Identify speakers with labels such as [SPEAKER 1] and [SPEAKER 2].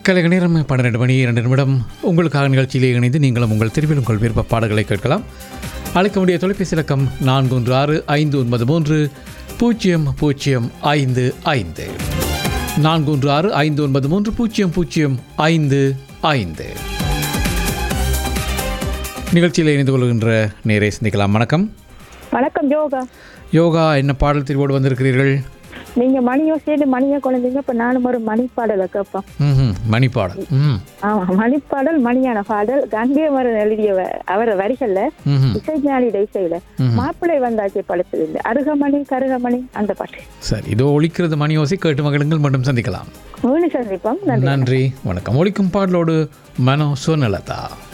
[SPEAKER 1] கலைக நேரம் பன்னிரெண்டு மணி இரண்டு நிமிடம் உங்களுக்காக நிகழ்ச்சியிலே இணைந்து நீங்களும் உங்கள் திருவில் உங்கள் விருப்ப பாடல்களை கேட்கலாம் அழைக்க வேண்டிய தொலைபேசி இலக்கம் நான்கு ஒன்று ஆறு ஐந்து ஒன்பது மூன்று பூஜ்ஜியம் பூஜ்ஜியம் ஐந்து ஐந்து நான்கு ஒன்று ஆறு ஐந்து ஒன்பது மூன்று பூஜ்ஜியம் பூஜ்ஜியம் ஐந்து ஐந்து நிகழ்ச்சியில் இணைந்து கொள்கின்ற நேரே சிந்திக்கலாம் வணக்கம்
[SPEAKER 2] வணக்கம் யோகா
[SPEAKER 1] யோகா என்ன பாடல் தெரிவோடு வந்திருக்கிறீர்கள்
[SPEAKER 2] நீங்க மணியோ சேர்ந்து மணியை குழந்தைங்க இப்ப நானும் ஒரு மணிப்பாடலை கேட்போம்
[SPEAKER 1] ம் மணி பாடல் ம்
[SPEAKER 2] ஆமா மணிப்பாடல் மணியான பாடல் கங்கை மரன் எழுதிய வ- அவர் வரிகள்ல
[SPEAKER 1] ம்
[SPEAKER 2] இசைஞானியோட இசையில மாப்பிள்ளை வந்தாச்சு பழுத்தது இந்த அருகமணி கருகமணி அந்த பாட்டு
[SPEAKER 1] சரி இதோ ஒலிக்கிறது மணி ஓசை கேட்டு மகளுங்கள் மட்டும் சந்திக்கலாம்
[SPEAKER 2] மீண்டும் சந்திப்போம் நன்றி
[SPEAKER 1] நன்றி வணக்கம் ஒலிக்கும் பாடலோடு மனோ சுனலதா